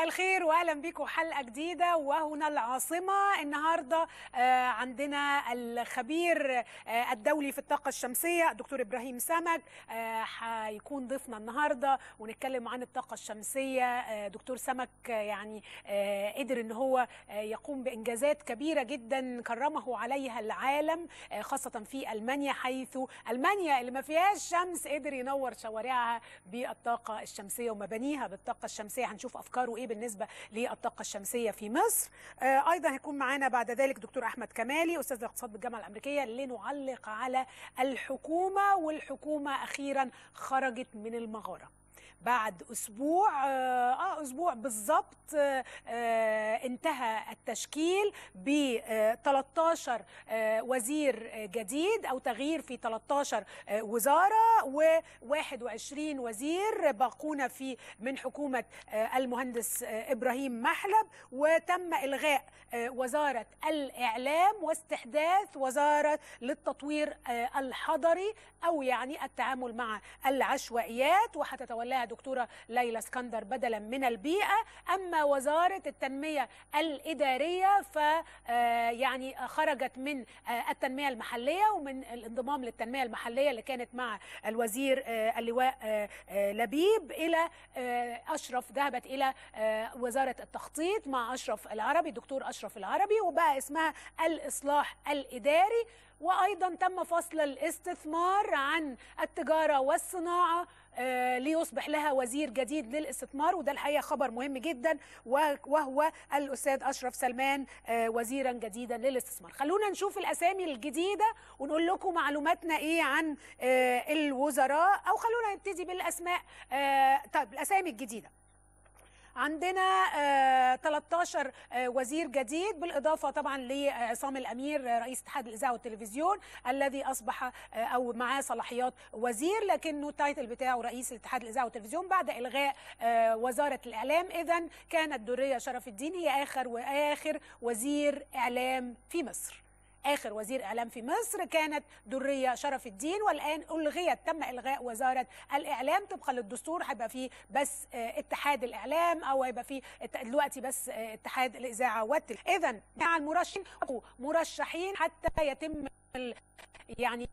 مساء الخير واهلا بيكم حلقه جديده وهنا العاصمه النهارده آه، عندنا الخبير آه، الدولي في الطاقه الشمسيه الدكتور ابراهيم سمك آه، هيكون ضيفنا النهارده ونتكلم عن الطاقه الشمسيه آه، دكتور سمك آه، يعني آه، قدر ان هو آه، يقوم بانجازات كبيره جدا كرمه عليها العالم آه، خاصه في المانيا حيث المانيا اللي ما فيهاش شمس قدر ينور شوارعها بالطاقه الشمسيه ومبانيها بالطاقه الشمسيه هنشوف افكاره ايه بالنسبه للطاقه الشمسيه في مصر آه، ايضا هيكون معانا بعد ذلك دكتور احمد كمالي استاذ الاقتصاد بالجامعه الامريكيه لنعلق على الحكومه والحكومه اخيرا خرجت من المغاره بعد اسبوع اه آه، اسبوع بالظبط آه، آه، انتهى التشكيل ب 13 آه، وزير آه، جديد او تغيير في 13 آه، وزاره و21 وزير باقون في من حكومه آه، المهندس آه، ابراهيم محلب وتم الغاء آه، وزاره الاعلام واستحداث وزاره للتطوير آه، الحضري او يعني التعامل مع العشوائيات وهتتولاها دكتوره ليلى اسكندر بدلا من البيئه اما وزاره التنميه الاداريه ف آه، يعني خرجت من آه، التنميه المحليه ومن الانضمام للتنميه المحليه اللي كانت مع الوزير آه، اللواء آه، آه، لبيب الى آه، اشرف ذهبت الى آه، وزاره التخطيط مع اشرف العربي دكتور اشرف العربي وبقى اسمها الاصلاح الاداري وايضا تم فصل الاستثمار عن التجاره والصناعه آه، ليصبح لها وزير جديد للاستثمار وده الحقيقه خبر مهم جدا و- وهو الاستاذ اشرف سلمان آه، وزيرا جديدا للاستثمار خلونا نشوف الاسامي الجديده ونقول لكم معلوماتنا ايه عن آه، الوزراء او خلونا نبتدي بالاسماء آه، طيب الاسامي الجديده عندنا آه، 13 آه، وزير جديد بالاضافه طبعا لعصام الامير آه، رئيس اتحاد الاذاعه والتلفزيون الذي اصبح آه، او معاه صلاحيات وزير لكنه التايتل بتاعه رئيس الاتحاد الاذاعه والتلفزيون بعد الغاء آه، وزاره الاعلام اذا كانت دريه شرف الدين هي اخر واخر وزير اعلام في مصر اخر وزير اعلام في مصر كانت دريه شرف الدين والان الغيت تم الغاء وزاره الاعلام طبقا للدستور هيبقى في بس آه، اتحاد الاعلام او هيبقى في ات- دلوقتي بس آه، اتحاد الاذاعه والتلفزيون اذا مع المرشحين مرشحين حتى يتم ال- يعني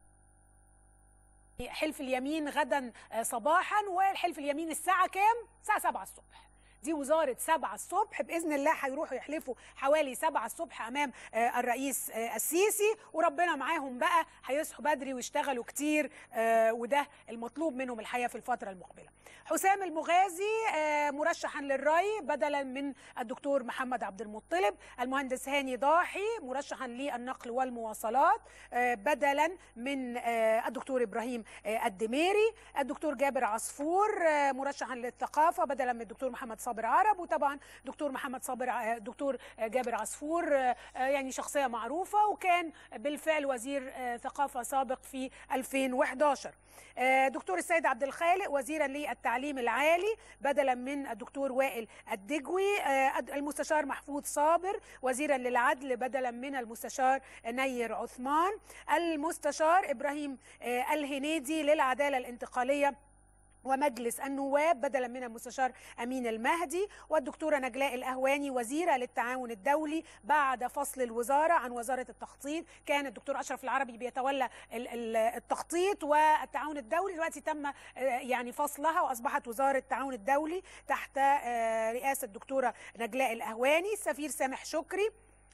حلف اليمين غدا آه، صباحا والحلف اليمين الساعه كام الساعه 7 الصبح دي وزارة سبعة الصبح بإذن الله هيروحوا يحلفوا حوالي سبعة الصبح أمام آه، الرئيس آه، السيسي وربنا معاهم بقى هيصحوا بدري ويشتغلوا كتير آه، وده المطلوب منهم الحقيقة في الفترة المقبلة حسام المغازي آه، مرشحا للري بدلا من الدكتور محمد عبد المطلب المهندس هاني ضاحي مرشحا للنقل والمواصلات آه، بدلا من آه، الدكتور إبراهيم آه، الدميري الدكتور جابر عصفور آه، مرشحا للثقافة بدلا من الدكتور محمد صابر عرب وطبعا دكتور محمد صابر ع- دكتور آه، جابر عصفور آه، آه، يعني شخصية معروفة وكان بالفعل وزير آه، ثقافة سابق في 2011 آه، دكتور السيد عبد الخالق وزيرا للتعليم العالي بدلا من الدكتور وائل الدجوي آه، المستشار محفوظ صابر وزيرا للعدل بدلا من المستشار نير عثمان المستشار ابراهيم آه، الهنيدي للعداله الانتقاليه ومجلس النواب بدلا من المستشار امين المهدي والدكتوره نجلاء الاهواني وزيره للتعاون الدولي بعد فصل الوزاره عن وزاره التخطيط كان الدكتور اشرف العربي بيتولى ال- ال- التخطيط والتعاون الدولي دلوقتي تم آه، يعني فصلها واصبحت وزاره التعاون الدولي تحت آه، رئاسه الدكتوره نجلاء الاهواني السفير سامح شكري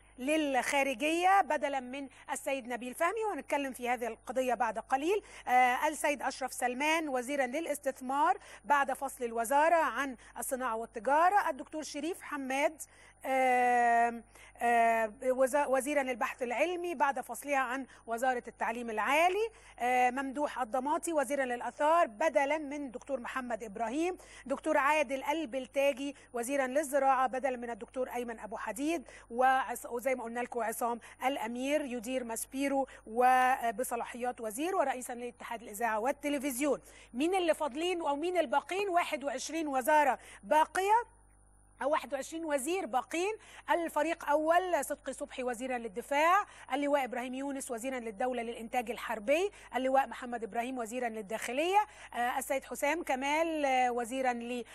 للخارجية بدلا من السيد نبيل فهمي وهنتكلم في هذه القضية بعد قليل آه السيد أشرف سلمان وزيرا للاستثمار بعد فصل الوزارة عن الصناعة والتجارة الدكتور شريف حماد آه آه وزا- وزيرا للبحث العلمي بعد فصلها عن وزارة التعليم العالي آه ممدوح الضماطي وزيرا للآثار بدلا من دكتور محمد إبراهيم دكتور عادل البلتاجي وزيرا للزراعة بدلا من الدكتور أيمن أبو حديد وعص- وزي ما قلنا لكم عصام الأمير يدير ماسبيرو وبصلاحيات وزير ورئيسا لاتحاد الإذاعة والتلفزيون مين اللي فاضلين أو مين الباقين 21 وزارة باقية أو 21 وزير باقين الفريق أول صدقي صبحي وزيرا للدفاع اللواء إبراهيم يونس وزيرا للدولة للإنتاج الحربي اللواء محمد إبراهيم وزيرا للداخلية آه، السيد حسام كمال آه، وزيرا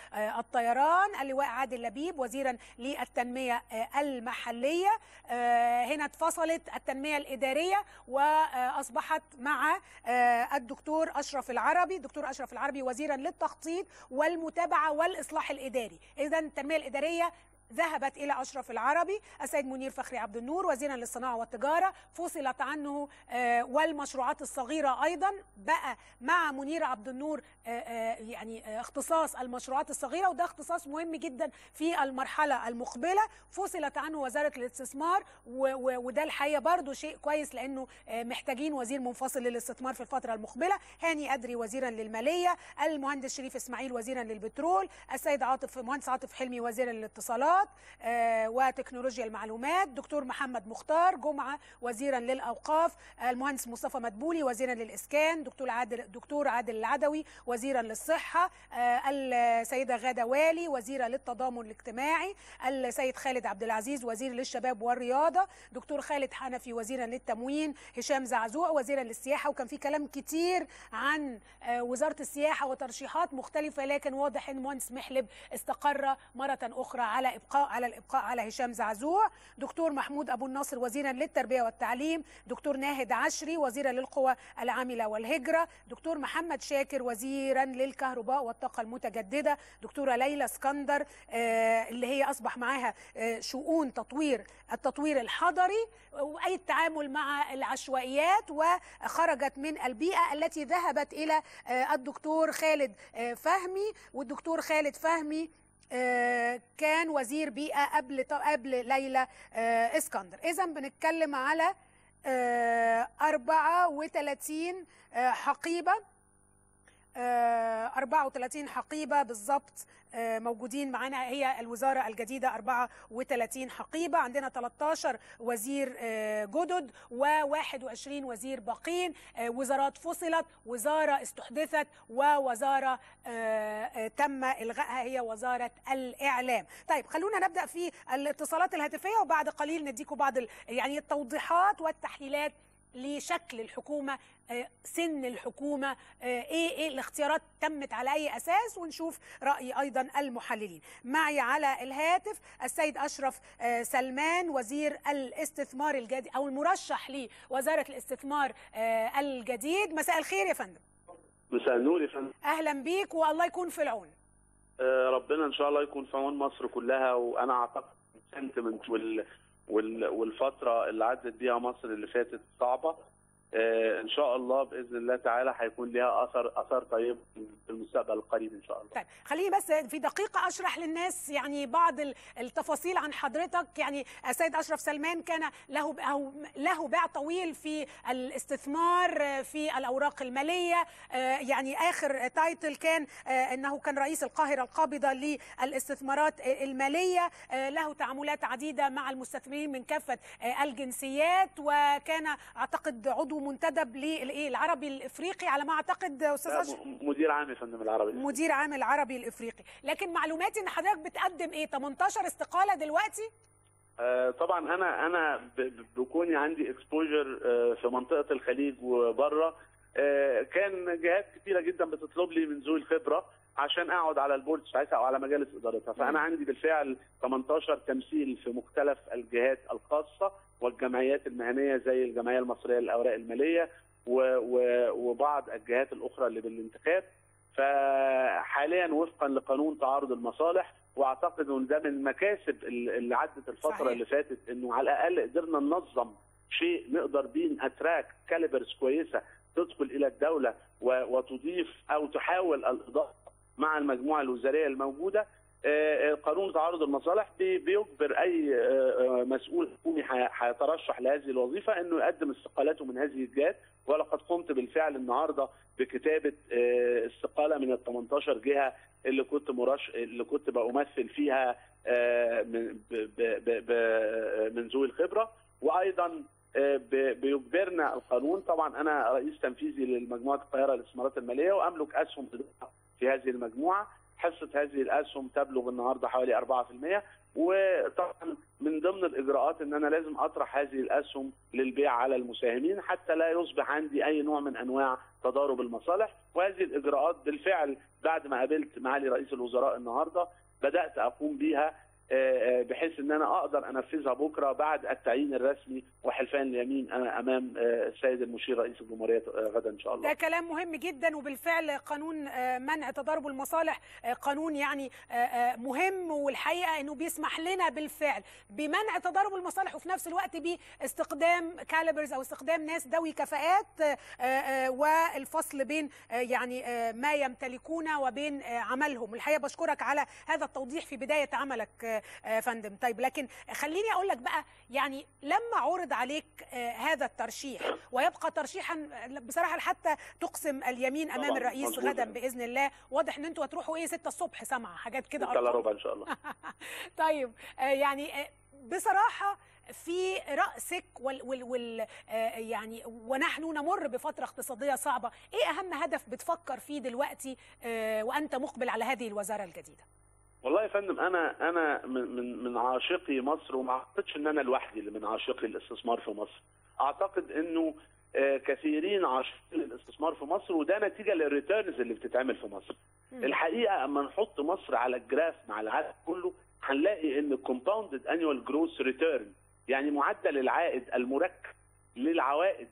للطيران اللواء عادل لبيب وزيرا للتنمية آه، المحلية هنا اتفصلت التنمية الإدارية وأصبحت مع الدكتور أشرف العربي الدكتور أشرف العربي وزيرا للتخطيط والمتابعة والإصلاح الإداري إذا التنمية الإدارية ذهبت إلى أشرف العربي السيد منير فخري عبد النور وزيرا للصناعة والتجارة فصلت عنه آه، والمشروعات الصغيرة أيضا بقى مع منير عبد النور آه، آه، يعني اختصاص المشروعات الصغيرة وده اختصاص مهم جدا في المرحلة المقبلة فصلت عنه وزارة الاستثمار وده الحقيقة برضو شيء كويس لأنه محتاجين وزير منفصل للاستثمار في الفترة المقبلة هاني أدري وزيرا للمالية المهندس شريف إسماعيل وزيرا للبترول السيد عاطف مهندس عاطف حلمي وزيرا للاتصالات الاتصالات آه، وتكنولوجيا المعلومات دكتور محمد مختار جمعة وزيرا للأوقاف المهندس مصطفى مدبولي وزيرا للإسكان دكتور عادل دكتور عادل العدوي وزيرا للصحة آه، السيدة غادة والي وزيرة للتضامن الاجتماعي السيد خالد عبد العزيز وزير للشباب والرياضة دكتور خالد حنفي وزيرا للتموين هشام زعزوع وزيرا للسياحة وكان في كلام كتير عن آه، وزارة السياحة وترشيحات مختلفة لكن واضح ان مهندس محلب استقر مرة أخرى على الابقاء على الابقاء على هشام زعزوع دكتور محمود ابو الناصر وزيرا للتربيه والتعليم دكتور ناهد عشري وزيرا للقوى العامله والهجره دكتور محمد شاكر وزيرا للكهرباء والطاقه المتجدده دكتوره ليلى اسكندر آه، اللي هي اصبح معاها آه، شؤون تطوير التطوير الحضري واي التعامل مع العشوائيات وخرجت من البيئه التي ذهبت الى آه، الدكتور خالد فهمي والدكتور خالد فهمي آه، كان وزير بيئه قبل قبل ليلى آه، اسكندر اذا بنتكلم على 34 آه، حقيبه 34 حقيبه بالظبط آه، موجودين معانا هي الوزارة الجديدة 34 حقيبة عندنا 13 وزير آه، جدد و21 وزير باقين آه، وزارات فصلت وزارة استحدثت ووزارة تم إلغائها هي وزارة الإعلام طيب خلونا نبدأ في الاتصالات الهاتفية وبعد قليل نديكم بعض يعني التوضيحات والتحليلات لشكل الحكومه آه، سن الحكومه آه، ايه ايه الاختيارات تمت على اي اساس ونشوف راي ايضا المحللين معي على الهاتف السيد اشرف آه، سلمان وزير الاستثمار الجديد او المرشح لوزاره الاستثمار الجديد مساء الخير يا فندم مساء النور يا فندم اهلا بيك والله يكون في العون ربنا ان شاء الله يكون في عون مصر كلها وانا اعتقد السنتمنت وال والفتره اللي عدت بيها مصر اللي فاتت صعبه آه، ان شاء الله باذن الله تعالى هيكون لها اثر اثر طيب في المستقبل القريب ان شاء الله. طيب خليني بس في دقيقه اشرح للناس يعني بعض التفاصيل عن حضرتك يعني السيد اشرف سلمان كان له له باع طويل في الاستثمار في الاوراق الماليه آه، يعني اخر تايتل كان آه، انه كان رئيس القاهره القابضه للاستثمارات الماليه له تعاملات عديده مع المستثمرين من كافه الجنسيات وكان اعتقد عضو منتدب للايه العربي الافريقي على ما اعتقد استاذ مدير عام يا فندم العربي مدير عام العربي الافريقي لكن معلوماتي ان حضرتك بتقدم ايه 18 استقاله دلوقتي آه طبعا انا انا بكوني عندي اكسبوجر آه في منطقه الخليج وبره آه كان جهات كثيره جدا بتطلب لي من ذوي الخبره عشان اقعد على البورد ساعتها او على مجالس ادارتها فانا عندي بالفعل 18 تمثيل في مختلف الجهات الخاصه والجمعيات المهنيه زي الجمعيه المصريه للاوراق الماليه وبعض الجهات الاخرى اللي بالانتخاب فحاليا وفقا لقانون تعارض المصالح واعتقد ان ده من المكاسب اللي عدت الفتره صحيح. اللي فاتت انه على الاقل قدرنا ننظم شيء نقدر بيه اتراك كاليبرز كويسه تدخل الى الدوله وتضيف او تحاول الاضافه مع المجموعه الوزاريه الموجوده آه، آه، قانون تعارض المصالح بيجبر اي آه، مسؤول حكومي هيترشح لهذه الوظيفه انه يقدم استقالته من هذه الجهات ولقد قمت بالفعل النهارده بكتابه استقاله من ال 18 جهه اللي كنت مرش اللي كنت بمثل فيها من من ذوي الخبره وايضا بيجبرنا القانون طبعا انا رئيس تنفيذي لمجموعه القاهره للاستثمارات الماليه واملك اسهم في هذه المجموعه حصه هذه الاسهم تبلغ النهارده حوالي 4% وطبعا من ضمن الاجراءات ان انا لازم اطرح هذه الاسهم للبيع على المساهمين حتى لا يصبح عندي اي نوع من انواع تضارب المصالح وهذه الاجراءات بالفعل بعد ما قابلت معالي رئيس الوزراء النهارده بدات اقوم بها بحيث ان انا اقدر انفذها بكره بعد التعيين الرسمي وحلفان اليمين امام السيد المشير رئيس الجمهوريه غدا ان شاء الله. ده كلام مهم جدا وبالفعل قانون منع تضارب المصالح قانون يعني مهم والحقيقه انه بيسمح لنا بالفعل بمنع تضارب المصالح وفي نفس الوقت باستخدام كاليبرز او استخدام ناس ذوي كفاءات والفصل بين يعني ما يمتلكونه وبين عملهم، الحقيقه بشكرك على هذا التوضيح في بدايه عملك فندم طيب لكن خليني اقول لك بقى يعني لما عرض عليك هذا الترشيح ويبقى ترشيحا بصراحه حتى تقسم اليمين امام الرئيس غدا باذن الله واضح ان انتوا هتروحوا ايه 6 الصبح سامعه حاجات كده ارقام ربع ان شاء الله طيب يعني بصراحه في راسك وال وال وال يعني ونحن نمر بفتره اقتصاديه صعبه ايه اهم هدف بتفكر فيه دلوقتي وانت مقبل على هذه الوزاره الجديده والله يا فندم انا انا من من من عاشقي مصر وما اعتقدش ان انا لوحدي اللي من عاشقي الاستثمار في مصر اعتقد انه كثيرين عاشقين الاستثمار في مصر وده نتيجه للريتيرنز اللي بتتعمل في مصر م. الحقيقه اما نحط مصر على الجراف مع العالم كله هنلاقي ان الكومباوندد انيوال جروث ريتيرن يعني معدل العائد المركب للعوائد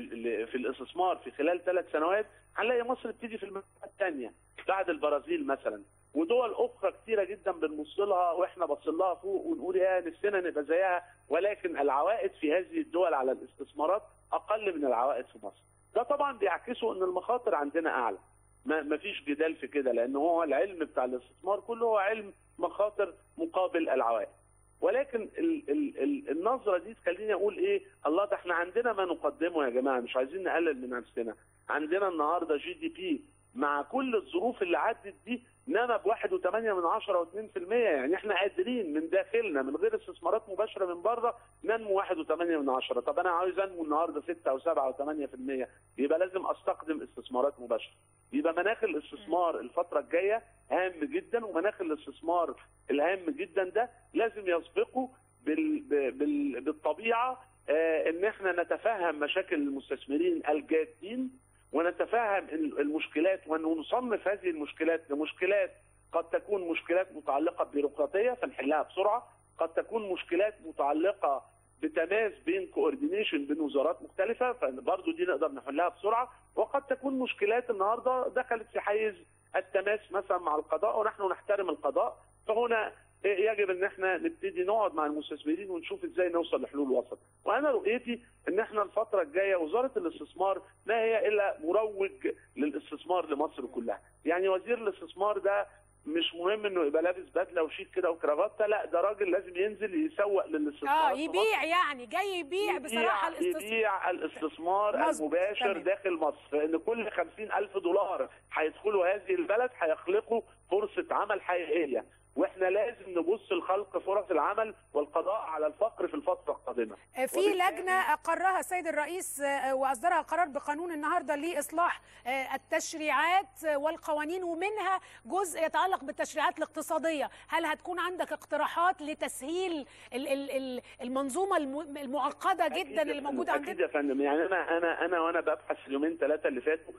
في الاستثمار في خلال ثلاث سنوات هنلاقي مصر بتيجي في المرتبه الثانيه بعد البرازيل مثلا ودول اخرى كثيره جدا بنبص لها واحنا باصين لها فوق ونقول يا نفسنا نبقى زيها ولكن العوائد في هذه الدول على الاستثمارات اقل من العوائد في مصر. ده طبعا بيعكسه ان المخاطر عندنا اعلى. ما فيش جدال في كده لان هو العلم بتاع الاستثمار كله هو علم مخاطر مقابل العوائد. ولكن ال ال ال النظره دي تخليني اقول ايه الله ده احنا عندنا ما نقدمه يا جماعه مش عايزين نقلل من نفسنا. عندنا النهارده جي دي بي مع كل الظروف اللي عدت دي نما ب 1.8 من 10 و2% يعني احنا قادرين من داخلنا من غير استثمارات مباشره من بره ننمو 1.8 من 10 طب انا عاوز انمو النهارده 6 او 7 او 8% يبقى لازم استخدم استثمارات مباشره يبقى مناخ الاستثمار الفتره الجايه هام جدا ومناخ الاستثمار الهام جدا ده لازم يسبقه بال... بال... بالطبيعه آه ان احنا نتفهم مشاكل المستثمرين الجادين ونتفهم المشكلات ونصنف هذه المشكلات لمشكلات قد تكون مشكلات متعلقه ببيروقراطيه فنحلها بسرعه، قد تكون مشكلات متعلقه بتماس بين كوردينيشن بين وزارات مختلفه فبرضه دي نقدر نحلها بسرعه، وقد تكون مشكلات النهارده دخلت في حيز التماس مثلا مع القضاء ونحن نحترم القضاء فهنا يجب ان احنا نبتدي نقعد مع المستثمرين ونشوف ازاي نوصل لحلول وسط وانا رؤيتي ان احنا الفتره الجايه وزاره الاستثمار ما هي الا مروج للاستثمار لمصر كلها يعني وزير الاستثمار ده مش مهم انه يبقى لابس بدله وشيك كده وكرافته لا ده راجل لازم ينزل يسوق للاستثمار اه يبيع يعني جاي يبيع بصراحه الاستثمار يبيع الاستثمار المباشر تمام. داخل مصر لان كل خمسين ألف دولار هيدخلوا هذه البلد هيخلقوا فرصه عمل حقيقيه واحنا لازم نبص لخلق فرص العمل والقضاء على الفقر في الفتره القادمه. في لجنه اقرها السيد الرئيس واصدرها قرار بقانون النهارده لاصلاح التشريعات والقوانين ومنها جزء يتعلق بالتشريعات الاقتصاديه، هل هتكون عندك اقتراحات لتسهيل المنظومه المعقده جدا اللي موجوده عندنا؟ اكيد يا فندم يعني انا انا انا وانا ببحث اليومين ثلاثه اللي فاتوا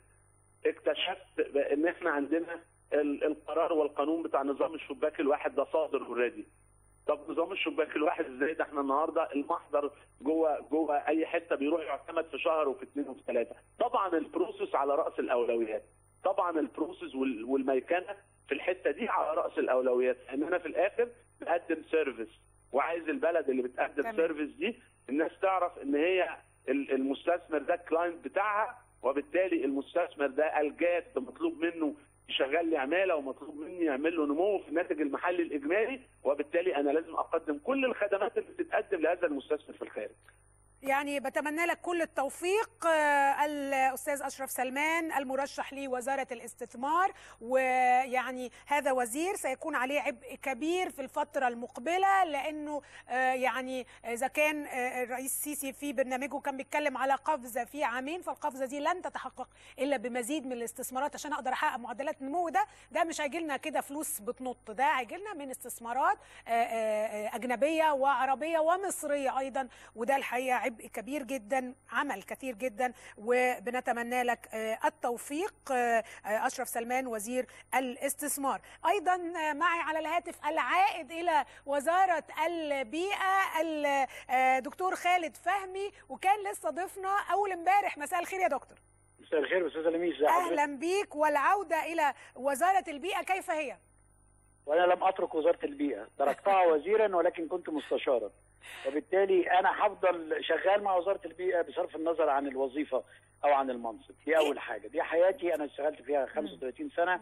اكتشفت ان احنا عندنا القرار والقانون بتاع نظام الشباك الواحد ده صادر اوريدي طب نظام الشباك الواحد ازاي ده احنا النهارده المحضر جوه جوه اي حته بيروح يعتمد في شهر وفي اثنين وفي ثلاثه طبعا البروسيس على راس الاولويات طبعا البروسيس والميكنه في الحته دي على راس الاولويات ان انا في الاخر بقدم سيرفيس وعايز البلد اللي بتقدم سيرفيس دي الناس تعرف ان هي المستثمر ده الكلاينت بتاعها وبالتالي المستثمر ده الجاد مطلوب منه يشغل لي عماله ومطلوب مني يعمل له نمو في الناتج المحلي الاجمالي وبالتالي انا لازم اقدم كل الخدمات اللي بتتقدم لهذا المستثمر في الخارج. يعني بتمنى لك كل التوفيق آه، الاستاذ اشرف سلمان المرشح لوزاره الاستثمار ويعني هذا وزير سيكون عليه عبء كبير في الفتره المقبله لانه آه، يعني اذا كان آه، الرئيس السيسي في برنامجه كان بيتكلم على قفزه في عامين فالقفزه دي لن تتحقق الا بمزيد من الاستثمارات عشان اقدر احقق معدلات النمو ده ده مش هيجي لنا كده فلوس بتنط ده هيجي لنا من استثمارات آه، آه، اجنبيه وعربيه ومصريه ايضا وده الحقيقه عبء كبير جدا عمل كثير جدا وبنتمنى لك آه، التوفيق آه، آه، اشرف سلمان وزير الاستثمار ايضا آه، معي على الهاتف العائد الى وزاره البيئه الدكتور خالد فهمي وكان لسه ضيفنا اول امبارح مساء الخير يا دكتور مساء الخير استاذ لميس ازي حضرتك؟ اهلا بيك والعوده الى وزاره البيئه كيف هي وانا لم اترك وزاره البيئه تركتها وزيرا ولكن كنت مستشارا وبالتالي انا هفضل شغال مع وزاره البيئه بصرف النظر عن الوظيفه او عن المنصب دي اول حاجه دي حياتي انا اشتغلت فيها 35 سنه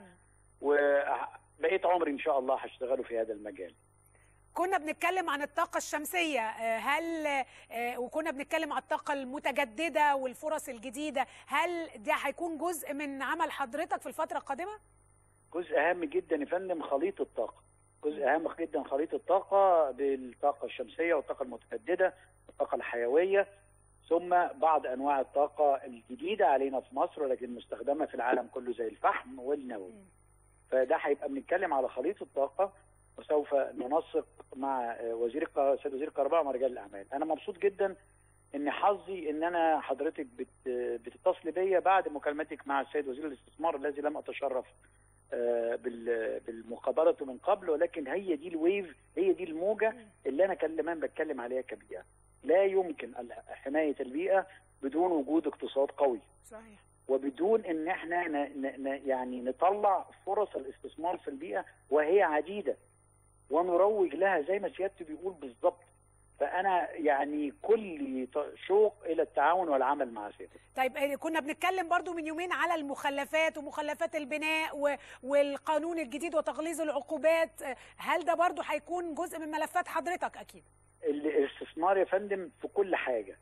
وبقيت عمري ان شاء الله هشتغله في هذا المجال كنا بنتكلم عن الطاقة الشمسية آه، هل آه، وكنا بنتكلم عن الطاقة المتجددة والفرص الجديدة هل ده هيكون جزء من عمل حضرتك في الفترة القادمة؟ جزء هام جدا يا فندم خليط الطاقه جزء هام جدا خليط الطاقه بالطاقه الشمسيه والطاقه المتجدده والطاقه الحيويه ثم بعض انواع الطاقه الجديده علينا في مصر ولكن مستخدمه في العالم كله زي الفحم والنووي فده هيبقى بنتكلم على خليط الطاقه وسوف ننسق مع وزير الك- سيد وزير الكهرباء ومع رجال الاعمال انا مبسوط جدا ان حظي ان انا حضرتك بت بتتصل بيا بعد مكالمتك مع السيد وزير الاستثمار الذي لم اتشرف آه، بال- بالمقابله من قبل ولكن هي دي الويف هي دي الموجه اللي انا كمان بتكلم عليها كبيئه لا يمكن ال- حمايه البيئه بدون وجود اقتصاد قوي صحيح وبدون ان احنا ن ن ن يعني نطلع فرص الاستثمار في البيئه وهي عديده ونروج لها زي ما سيادته بيقول بالظبط فانا يعني كل ط- شوق الى التعاون والعمل مع سيادته طيب آه، كنا بنتكلم برضو من يومين على المخلفات ومخلفات البناء و- والقانون الجديد وتغليظ العقوبات آه، هل ده برضو هيكون جزء من ملفات حضرتك أكيد؟ ال- الاستثمار يا فندم في كل حاجه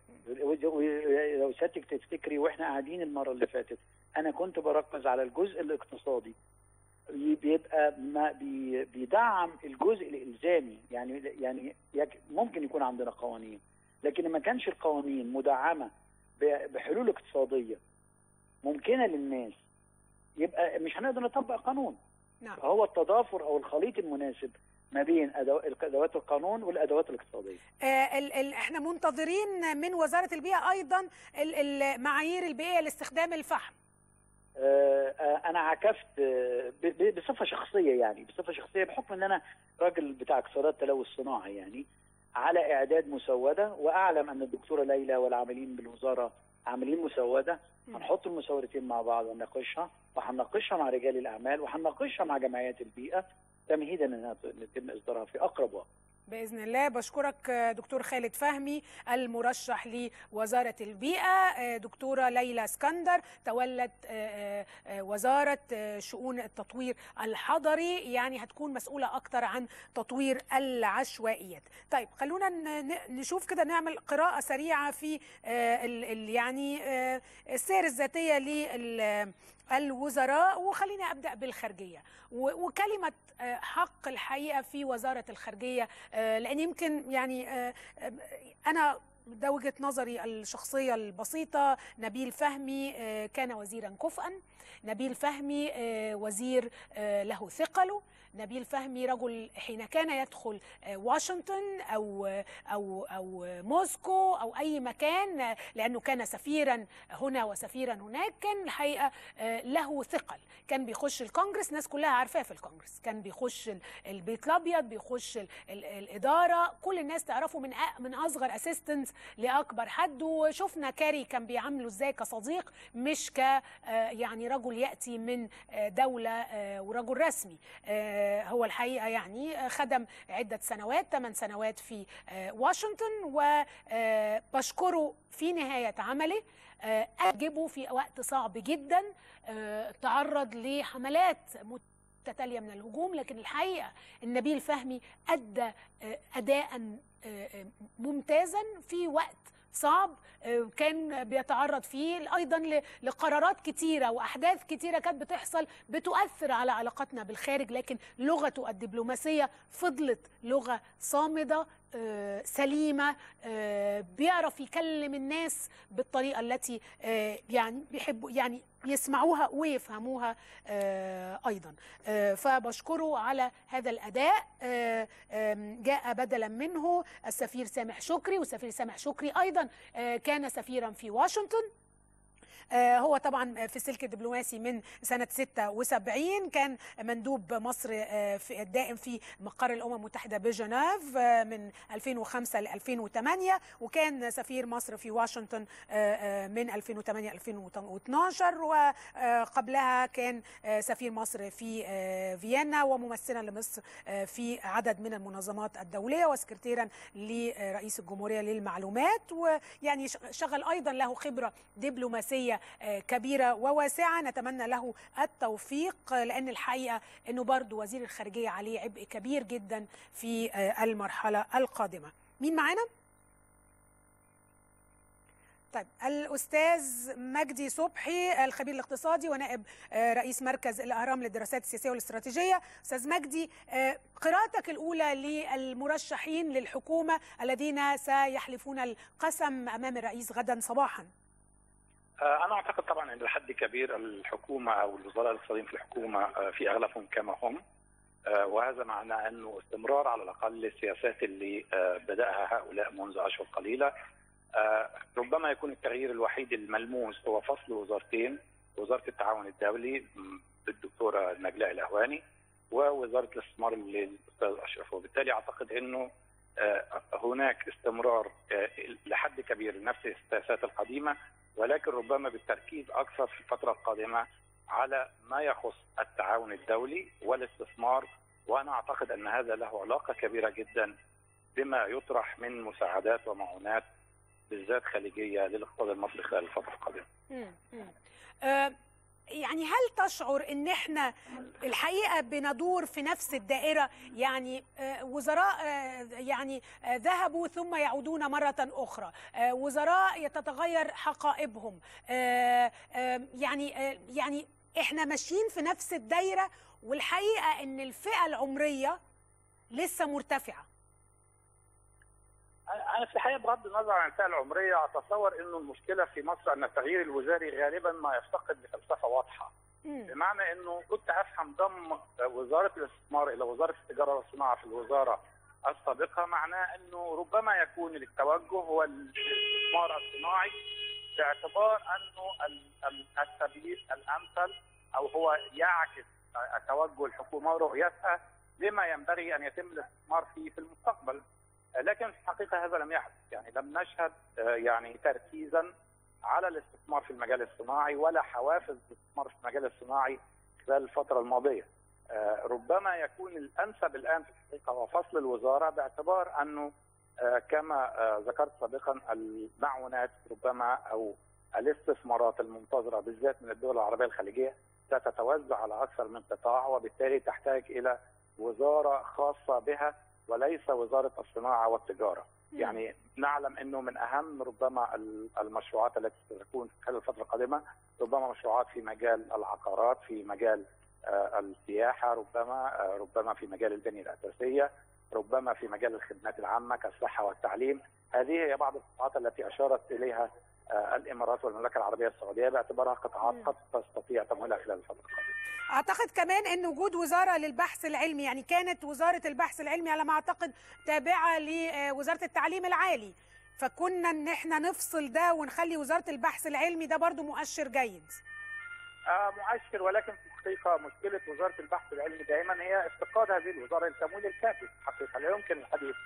لو سيادتك تفتكري واحنا قاعدين المره اللي فاتت انا كنت بركز على الجزء الاقتصادي بيبقى ما بي- بيدعم الجزء الالزامي يعني يعني يك- ممكن يكون عندنا قوانين لكن ما كانش القوانين مدعمه ب- بحلول اقتصاديه ممكنه للناس يبقى مش هنقدر نطبق قانون نعم فهو التضافر او الخليط المناسب ما بين أدو- ادوات القانون والادوات الاقتصاديه آه، ال ال احنا منتظرين من وزارة البيئة أيضا ال- المعايير البيئية لاستخدام الفحم آه، آه، انا عكفت آه، ب- ب- بصفه شخصيه يعني بصفه شخصيه بحكم ان انا راجل بتاع اقتصادات تلوث صناعي يعني على اعداد مسوده واعلم ان الدكتوره ليلى والعاملين بالوزاره عاملين مسوده مم. هنحط المسودتين مع بعض ونناقشها وهنناقشها مع رجال الاعمال وهنناقشها مع جمعيات البيئه تمهيدا انها ت- يتم اصدارها في اقرب وقت بإذن الله بشكرك آه، دكتور خالد فهمي المرشح لوزارة البيئة آه، دكتورة ليلى اسكندر تولت آه، آه، وزارة آه، شؤون التطوير الحضري يعني هتكون مسؤولة أكتر عن تطوير العشوائيات طيب خلونا ن- ن- نشوف كده نعمل قراءة سريعة في آه، ال- ال- يعني آه، السير الذاتية لل الوزراء وخليني ابدا بالخارجيه و- وكلمه آه، حق الحقيقه في وزاره الخارجيه آه، لان يمكن يعني آه، آه، انا ده وجهه نظري الشخصيه البسيطه نبيل فهمي آه، كان وزيرا كفءا نبيل فهمي آه، وزير آه، له ثقله نبيل فهمي رجل حين كان يدخل آه، واشنطن او او او موسكو او اي مكان آه، لانه كان سفيرا هنا وسفيرا هناك كان الحقيقه آه، له ثقل كان بيخش الكونجرس ناس كلها عارفاه في الكونجرس كان بيخش ال- البيت الابيض بيخش ال- ال- الاداره كل الناس تعرفه من أ- من اصغر اسيستنت لاكبر حد وشفنا كاري كان بيعامله ازاي كصديق مش ك آه، يعني رجل ياتي من آه، دوله آه، ورجل رسمي آه، هو الحقيقه يعني آه، خدم عده سنوات ثمان سنوات في آه، واشنطن وبشكره في نهايه عمله آه، أجبه في وقت صعب جدا آه، تعرض لحملات متتالية من الهجوم لكن الحقيقة النبيل فهمي أدى آه، أداء آه، آه، ممتازا في وقت صعب كان بيتعرض فيه ايضا لقرارات كتيره واحداث كتيره كانت بتحصل بتؤثر على علاقاتنا بالخارج لكن لغته الدبلوماسيه فضلت لغه صامده سليمه بيعرف يكلم الناس بالطريقه التي يعني بيحبوا يعني يسمعوها ويفهموها ايضا فبشكره على هذا الاداء جاء بدلا منه السفير سامح شكري والسفير سامح شكري ايضا كان سفيرا في واشنطن هو طبعا في السلك الدبلوماسي من سنة 76 كان مندوب مصر في الدائم في مقر الأمم المتحدة بجنيف من 2005 ل 2008 وكان سفير مصر في واشنطن من 2008 2012 وقبلها كان سفير مصر في فيينا وممثلا لمصر في عدد من المنظمات الدولية وسكرتيرا لرئيس الجمهورية للمعلومات ويعني شغل أيضا له خبرة دبلوماسية كبيرة وواسعة نتمنى له التوفيق لأن الحقيقة أنه برضو وزير الخارجية عليه عبء كبير جدا في المرحلة القادمة مين معانا؟ طيب الأستاذ مجدي صبحي الخبير الاقتصادي ونائب رئيس مركز الأهرام للدراسات السياسية والاستراتيجية أستاذ مجدي قراءتك الأولى للمرشحين للحكومة الذين سيحلفون القسم أمام الرئيس غدا صباحاً انا اعتقد طبعا ان لحد كبير الحكومه او الوزراء الاقتصاديين في الحكومه في اغلبهم كما هم وهذا معناه انه استمرار على الاقل السياسات اللي بداها هؤلاء منذ اشهر قليله ربما يكون التغيير الوحيد الملموس هو فصل وزارتين وزاره التعاون الدولي بالدكتوره نجلاء الاهواني ووزاره الاستثمار للاستاذ اشرف وبالتالي اعتقد انه هناك استمرار لحد كبير لنفس السياسات القديمه ولكن ربما بالتركيز اكثر في الفتره القادمه على ما يخص التعاون الدولي والاستثمار وانا اعتقد ان هذا له علاقه كبيره جدا بما يطرح من مساعدات ومعونات بالذات خليجيه للاقتصاد المصري خلال الفتره القادمه. أه يعني هل تشعر ان احنا الحقيقه بندور في نفس الدائره يعني وزراء يعني ذهبوا ثم يعودون مره اخرى وزراء تتغير حقائبهم يعني يعني احنا ماشيين في نفس الدايره والحقيقه ان الفئه العمريه لسه مرتفعه انا في الحقيقه بغض النظر عن الفئه العمريه اتصور انه المشكله في مصر ان التغيير الوزاري غالبا ما يفتقد لفلسفه واضحه بمعنى انه كنت افهم ضم وزاره الاستثمار الى وزاره التجاره والصناعه في الوزاره السابقه معناه انه ربما يكون التوجه هو الاستثمار الصناعي باعتبار انه السبيل الامثل او هو يعكس توجه الحكومه ورؤيتها لما ينبغي ان يتم الاستثمار فيه في المستقبل لكن في الحقيقه هذا لم يحدث يعني لم نشهد يعني تركيزا على الاستثمار في المجال الصناعي ولا حوافز الاستثمار في المجال الصناعي خلال الفتره الماضيه ربما يكون الانسب الان في الحقيقه هو فصل الوزاره باعتبار انه كما ذكرت سابقا المعونات ربما او الاستثمارات المنتظره بالذات من الدول العربيه الخليجيه ستتوزع على اكثر من قطاع وبالتالي تحتاج الى وزاره خاصه بها وليس وزاره الصناعه والتجاره. يعني نعلم انه من اهم ربما المشروعات التي ستكون خلال الفتره القادمه ربما مشروعات في مجال العقارات، في مجال السياحه، ربما ربما في مجال البنيه الاساسيه، ربما في مجال الخدمات العامه كالصحه والتعليم، هذه هي بعض القطاعات التي اشارت اليها الامارات والمملكه العربيه السعوديه باعتبارها قطاعات قد تستطيع تمويلها خلال الفتره القادمه. اعتقد كمان ان وجود وزاره للبحث العلمي يعني كانت وزاره البحث العلمي على ما اعتقد تابعه لوزاره التعليم العالي فكنا ان احنا نفصل ده ونخلي وزاره البحث العلمي ده برضو مؤشر جيد. آه مؤشر ولكن في الحقيقه مشكله وزاره البحث العلمي دائما هي افتقاد هذه الوزاره للتمويل الكافي في الحقيقه لا يمكن الحديث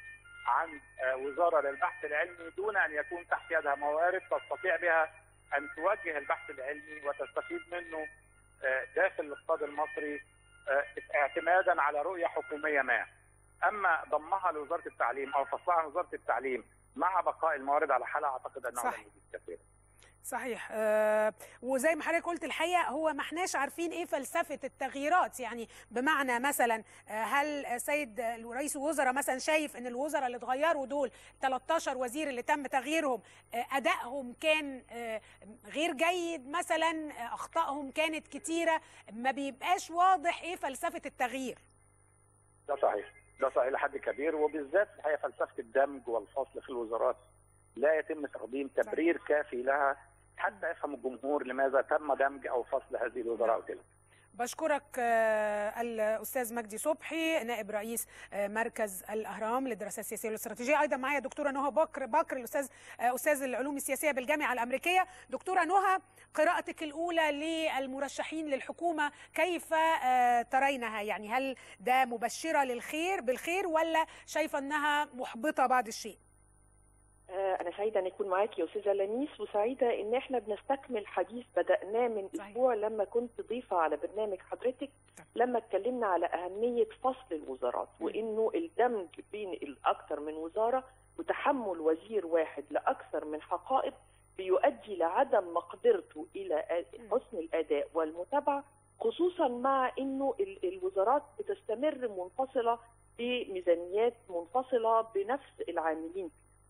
عن وزاره للبحث العلمي دون ان يكون تحت يدها موارد تستطيع بها ان توجه البحث العلمي وتستفيد منه داخل الاقتصاد المصري اعتمادا على رؤيه حكوميه ما. اما ضمها لوزاره التعليم او فصلها عن وزاره التعليم مع بقاء الموارد على حالها اعتقد انه لن يجيب كثيرا. صحيح آه وزي ما حضرتك قلت الحقيقه هو ما احناش عارفين ايه فلسفه التغييرات يعني بمعنى مثلا آه هل سيد رئيس الوزراء مثلا شايف ان الوزراء اللي اتغيروا دول 13 وزير اللي تم تغييرهم آه ادائهم كان آه غير جيد مثلا آه اخطائهم كانت كتيره ما بيبقاش واضح ايه فلسفه التغيير ده صحيح ده صحيح لحد كبير وبالذات هي فلسفه الدمج والفصل في الوزارات لا يتم تقديم تبرير كافي لها حتى يفهم الجمهور لماذا تم دمج او فصل هذه الوزراء وكده بشكرك الاستاذ مجدي صبحي نائب رئيس مركز الاهرام للدراسات السياسيه والاستراتيجيه ايضا معايا دكتوره نهى بكر بكر الاستاذ استاذ العلوم السياسيه بالجامعه الامريكيه دكتوره نهى قراءتك الاولى للمرشحين للحكومه كيف ترينها يعني هل ده مبشره للخير بالخير ولا شايفه انها محبطه بعض الشيء أنا سعيدة أن أكون معاكي يا أستاذة لميس وسعيدة إن إحنا بنستكمل حديث بدأناه من صحيح. أسبوع لما كنت ضيفة على برنامج حضرتك لما اتكلمنا على أهمية فصل الوزارات م. وإنه الدمج بين الأكثر من وزارة وتحمل وزير واحد لأكثر من حقائب بيؤدي لعدم مقدرته إلى حسن الأداء والمتابعة خصوصا مع إنه الوزارات بتستمر منفصلة بميزانيات منفصلة بنفس العاملين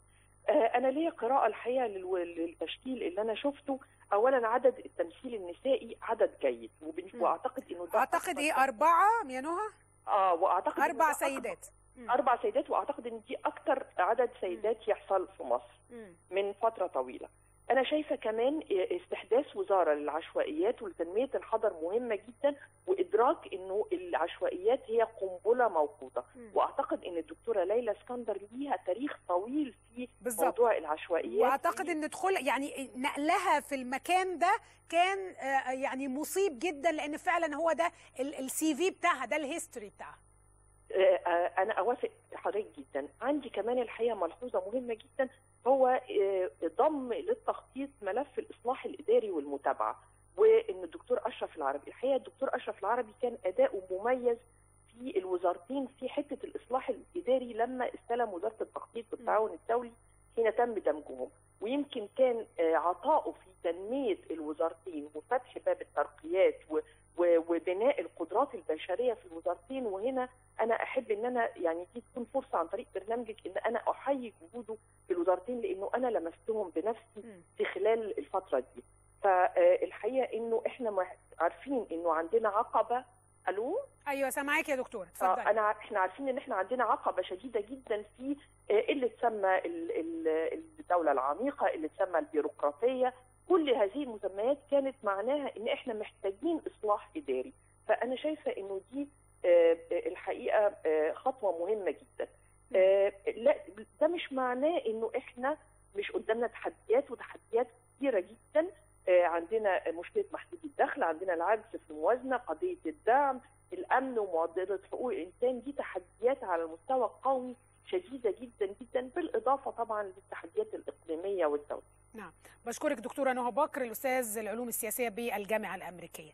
انا ليا قراءه الحقيقه للتشكيل اللي انا شفته اولا عدد التمثيل النسائي عدد جيد واعتقد انه ده اعتقد ايه اربعه يا نهى اه واعتقد اربع سيدات اربع سيدات واعتقد ان دي اكتر عدد سيدات يحصل في مصر من فتره طويله انا شايفه كمان استحداث وزاره للعشوائيات ولتنميه الحضر مهمه جدا وادراك انه العشوائيات هي قنبله موقوته واعتقد ان الدكتوره ليلى اسكندر ليها تاريخ طويل في بالزبط. موضوع العشوائيات واعتقد ان دخول يعني نقلها في المكان ده كان يعني مصيب جدا لان فعلا هو ده السي في بتاعها ده الهيستوري بتاعها انا اوافق حضرتك جدا عندي كمان الحقيقه ملحوظه مهمه جدا هو ضم للتخطيط ملف الاصلاح الاداري والمتابعه وان الدكتور اشرف العربي الحقيقه الدكتور اشرف العربي كان اداؤه مميز في الوزارتين في حته الاصلاح الاداري لما استلم وزاره التخطيط والتعاون الدولي حين تم دمجهم ويمكن كان عطائه في تنميه الوزارتين وفتح باب الترقيات وبناء القدرات البشريه في الوزارتين وهنا انا احب ان انا يعني دي تكون فرصه عن طريق برنامجك ان انا احيي جهوده في الوزارتين لانه انا لمستهم بنفسي في خلال الفتره دي فالحقيقه انه احنا عارفين انه عندنا عقبه الو ايوه سامعاك يا دكتور اتفضل انا احنا عارفين ان احنا عندنا عقبه شديده جدا في اللي تسمى الدوله العميقه اللي تسمى البيروقراطيه كل هذه المسميات كانت معناها ان احنا محتاجين اصلاح اداري فانا شايفه انه دي الحقيقه خطوه مهمه جدا لا ده مش معناه انه احنا مش قدامنا تحديات وتحديات كثيره جدا عندنا مشكله محدود الدخل عندنا العجز في الموازنه قضيه الدعم الامن ومعضله حقوق الانسان دي تحديات على المستوى القومي شديده جدا جدا بالاضافه طبعا للتحديات الاقليميه والدوليه نعم بشكرك دكتوره نهى بكر الاستاذ العلوم السياسيه بالجامعه الامريكيه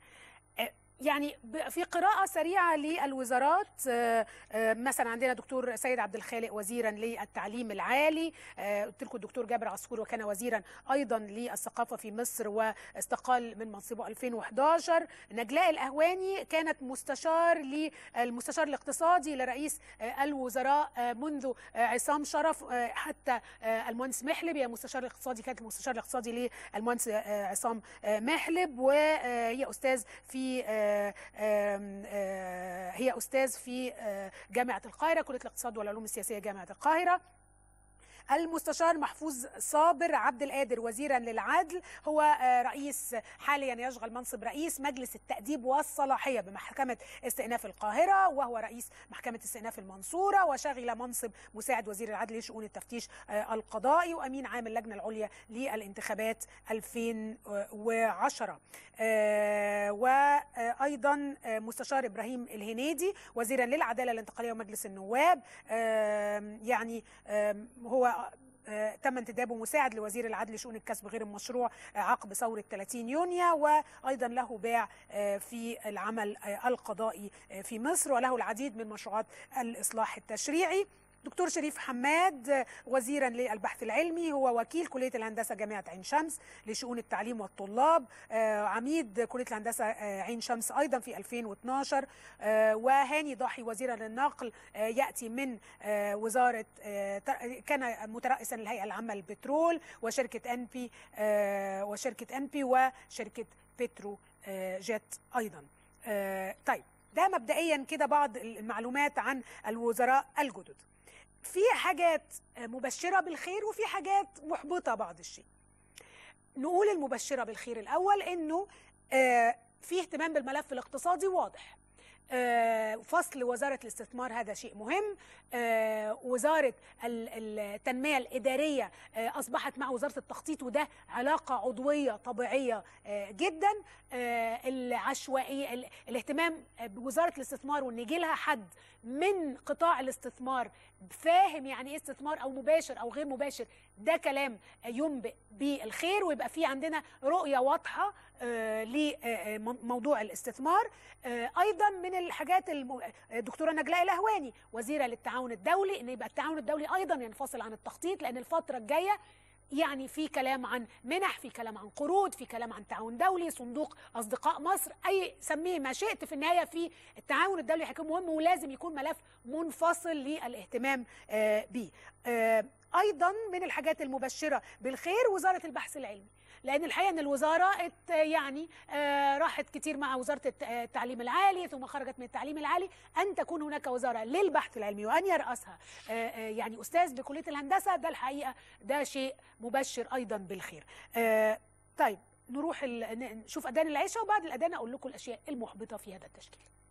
يعني في قراءة سريعة للوزارات مثلا عندنا دكتور سيد عبد الخالق وزيرا للتعليم العالي قلت لكم الدكتور جابر عصفور وكان وزيرا أيضا للثقافة في مصر واستقال من منصبه 2011 نجلاء الأهواني كانت مستشار للمستشار الاقتصادي لرئيس الوزراء منذ عصام شرف حتى المهندس محلب هي مستشار الاقتصادي كانت المستشار الاقتصادي للمهندس عصام محلب وهي أستاذ في هي أستاذ في جامعة القاهرة كلية الاقتصاد والعلوم السياسية جامعة القاهرة المستشار محفوظ صابر عبد القادر وزيرا للعدل هو رئيس حاليا يشغل منصب رئيس مجلس التأديب والصلاحية بمحكمة استئناف القاهرة وهو رئيس محكمة استئناف المنصورة وشغل منصب مساعد وزير العدل لشؤون التفتيش القضائي وأمين عام اللجنة العليا للانتخابات 2010 وأيضا مستشار إبراهيم الهنيدي وزيرا للعدالة الانتقالية ومجلس النواب يعني هو تم انتدابه مساعد لوزير العدل شؤون الكسب غير المشروع عقب ثورة 30 يونيو وأيضا له باع في العمل القضائي في مصر وله العديد من مشروعات الإصلاح التشريعي دكتور شريف حماد وزيرا للبحث العلمي هو وكيل كليه الهندسه جامعه عين شمس لشؤون التعليم والطلاب عميد كليه الهندسه عين شمس ايضا في 2012 وهاني ضاحي وزيرا للنقل ياتي من وزاره كان مترأسا للهيئه العامه للبترول وشركه انبي وشركه انبي وشركه بترو جيت ايضا طيب ده مبدئيا كده بعض المعلومات عن الوزراء الجدد في حاجات مبشره بالخير وفي حاجات محبطه بعض الشيء نقول المبشره بالخير الاول انه في اهتمام بالملف الاقتصادي واضح فصل وزارة الاستثمار هذا شيء مهم وزارة التنمية الإدارية أصبحت مع وزارة التخطيط وده علاقة عضوية طبيعية جدا العشوائية الاهتمام بوزارة الاستثمار وان يجي لها حد من قطاع الاستثمار فاهم يعني ايه استثمار او مباشر او غير مباشر ده كلام ينبئ بالخير ويبقى في عندنا رؤيه واضحه لموضوع الاستثمار ايضا من الحاجات الدكتوره نجلاء الهواني وزيره للتعاون الدولي ان يبقى التعاون الدولي ايضا ينفصل عن التخطيط لان الفتره الجايه يعني في كلام عن منح في كلام عن قروض في كلام عن تعاون دولي صندوق اصدقاء مصر اي سميه ما شئت في النهايه في التعاون الدولي هيكون مهم ولازم يكون ملف منفصل للاهتمام به ايضا من الحاجات المبشره بالخير وزاره البحث العلمي لان الحقيقه ان الوزاره يعني راحت كتير مع وزاره التعليم العالي ثم خرجت من التعليم العالي ان تكون هناك وزاره للبحث العلمي وان يراسها يعني استاذ بكليه الهندسه ده الحقيقه ده شيء مبشر ايضا بالخير طيب نروح نشوف اذان العشاء وبعد الاذان اقول لكم الاشياء المحبطه في هذا التشكيل